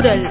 குரல்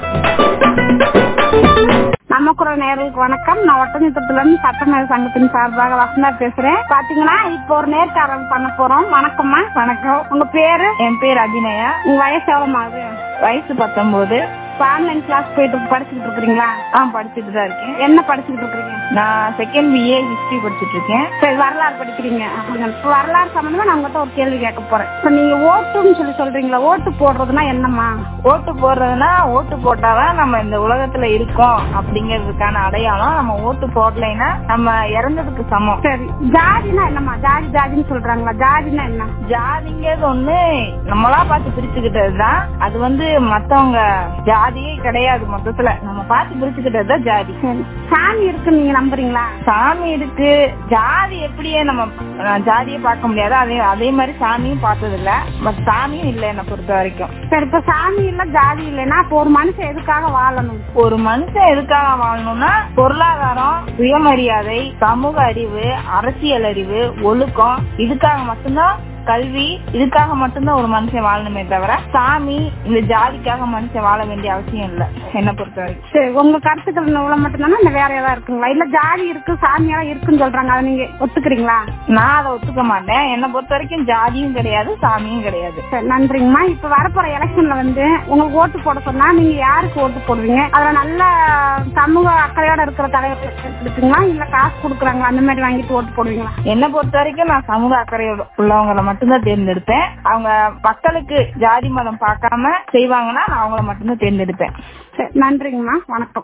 நமக்குற நேர்களுக்கு வணக்கம் நான் ஒட்டஞ்சத்திரத்துல இருந்து சட்டமேல சங்கத்தின் சார்பாக வசந்தா பேசுறேன் பாத்தீங்கன்னா இப்போ ஒரு நேர்காணல் பண்ண போறோம் வணக்கம்மா வணக்கம் உங்க பேரு என் பேர் அபிநயா உங்க வயசு எவ்வளவு ஆகுது வயசு பத்தொன்பது ஆன்லைன் கிளாஸ் போயிட்டு படிச்சுட்டு இருக்கிறீங்களா ஆ படிச்சுட்டு தான் இருக்கேன் என்ன படிச்சுட்டு இருக்கீங்க நான் செகண்ட் பிஏ ஹிஸ்டரி படிச்சுட்டு இருக்கேன் சரி வரலாறு படிக்கிறீங்க அப்படிங்க. இப்ப வரலாறு சம்பந்தமா நான் உங்ககிட்ட ஒரு கேள்வி கேட்க போறேன் இப்ப நீங்க ஓட்டுன்னு சொல்லி சொல்றீங்களா ஓட்டு போடுறதுன்னா என்னம்மா ஓட்டு போடுறதுன்னா ஓட்டு போட்டாதான் நம்ம இந்த உலகத்துல இருக்கோம் அப்படிங்கிறதுக்கான அடையாளம் நம்ம ஓட்டு போடலைன்னா நம்ம இறந்ததுக்கு சமம் சரி ஜாதினா என்னம்மா ஜாதி ஜாதின்னு சொல்றாங்களா ஜாதினா என்ன ஜாதிங்கிறது ஒண்ணு நம்மளா பார்த்து பிரிச்சுக்கிட்டதுதான் அது வந்து மத்தவங்க ஜாதியே கிடையாது மொத்தத்துல நம்ம பார்த்து பிரிச்சுக்கிட்டது தான் ஜாதி சரி சாமி இருக்குன்னு நீங்க நம்புறீங்களா சாமி இருக்கு ஜாதி எப்படியே நம்ம அஹ், ஜாதியை பார்க்க முடியாது அதே அதே மாதிரி சாமியும் பார்த்தது இல்ல பட் சாமியும் இல்லை என்னை பொறுத்த வரைக்கும் சரி இப்ப சாமி இல்ல ஜாதி இல்லைன்னா அப்ப ஒரு மனுஷன் எதுக்காக வாழணும் ஒரு மனுஷன் எதுக்காக வாழணும்னா பொருளாதாரம் சுயமரியாதை சமூக அறிவு அரசியல் அறிவு ஒழுக்கம் இதுக்காக மட்டும்தான் கல்வி இதுக்காக மட்டும்தான் ஒரு மனுஷன் வாழணுமே தவிர சாமி இந்த ஜாதிக்காக மனுஷன் வாழ வேண்டிய அவசியம் இல்ல என்னை பொறுத்த வரைக்கும் சரி உங்க கருத்துக்கள் இவ்வளவு மட்டும்தானா இல்ல வேற ஏதாவது இருக்குங்களா இல்ல ஜாதி இருக்கு சாமியெல்லாம் இருக்குன்னு சொல்றாங்க அதை நீங்க ஒத்துக்கிறீங்களா நான் அதை ஒத்துக்க மாட்டேன் என்னை பொறுத்த வரைக்கும் ஜாதியும் கிடையாது சாமியும் கிடையாது சரி நன்றிங்கம்மா இப்ப வரப்போற எலெக்ஷன்ல வந்து உங்களுக்கு ஓட்டு போட சொன்னா நீங்க யாருக்கு ஓட்டு போடுவீங்க அதுல நல்ல சமூக அக்கறையோட இருக்கிற தலைவர் எடுப்பீங்களா இல்ல காசு கொடுக்குறாங்களா அந்த மாதிரி வாங்கிட்டு ஓட்டு போடுவீங்களா என்னை பொறுத்த வரைக்கும் நான் சமூக அக்கறையோட உள்ளவங்களை மட்டும்தான் தேர்ந்தெடுப்பேன் அவங்க மக்களுக்கு ஜாதி மதம் பார்க்காம செய்வாங்கன்னா நான் அவங்கள மட்டும்தான் தேர்ந்தெடுப்பேன் சரி நன்றிங்கம்மா வணக்கம்